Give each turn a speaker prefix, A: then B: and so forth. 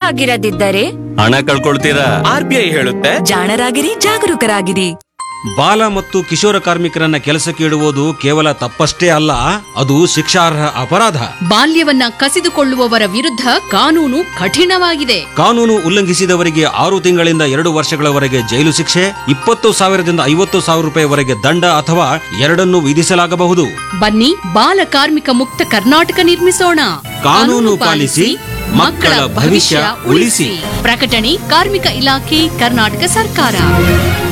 A: ಆಗಿರದಿದ್ದರೆ
B: ಹಣ ಕಳ್ಕೊಳ್ತೀರಾ
C: R B I ಹೇಳುತ್ತೆ
A: ಜಾಣರಾಗಿರಿ ಜಾಗರೂಕರಾಗಿರಿ
D: ಬಾಲ ಮತ್ತು ಕಿಶೋರ ಕಾರ್ಮಿಕರನ್ನ ಕೆಲಸಕ್ಕೆ ಇಡುವುದು ಕೇವಲ ತಪ್ಪಷ್ಟೇ ಅಲ್ಲ ಅದು ಶಿಕ್ಷಾರ್ಹ ಅಪರಾಧ
E: ಬಾಲ್ಯವನ್ನ ಕಸಿದುಕೊಳ್ಳುವವರ ವಿರುದ್ಧ ಕಾನೂನು ಕಠಿಣವಾಗಿದೆ
D: ಕಾನೂನು ಉಲ್ಲಂಘಿಸಿದವರಿಗೆ ಆರು ತಿಂಗಳಿಂದ ಎರಡು ವರ್ಷಗಳವರೆಗೆ ಜೈಲು ಶಿಕ್ಷೆ ಇಪ್ಪತ್ತು ಸಾವಿರದಿಂದ ಐವತ್ತು ಸಾವಿರ ರೂಪಾಯಿವರೆಗೆ ದಂಡ ಅಥವಾ ಎರಡನ್ನೂ ವಿಧಿಸಲಾಗಬಹುದು
E: ಬನ್ನಿ ಬಾಲ ಕಾರ್ಮಿಕ ಮುಕ್ತ ಕರ್ನಾಟಕ ನಿರ್ಮಿಸೋಣ
D: ಕಾನೂನು ಪಾಲಿಸಿ, ಮಕ್ಕಳ ಭವಿಷ್ಯ ಉಳಿಸಿ.
E: ಪ್ರಕಟಣೆ ಕಾರ್ಮಿಕ ಇಲಾಖೆ ಕರ್ನಾಟಕ ಸರ್ಕಾರ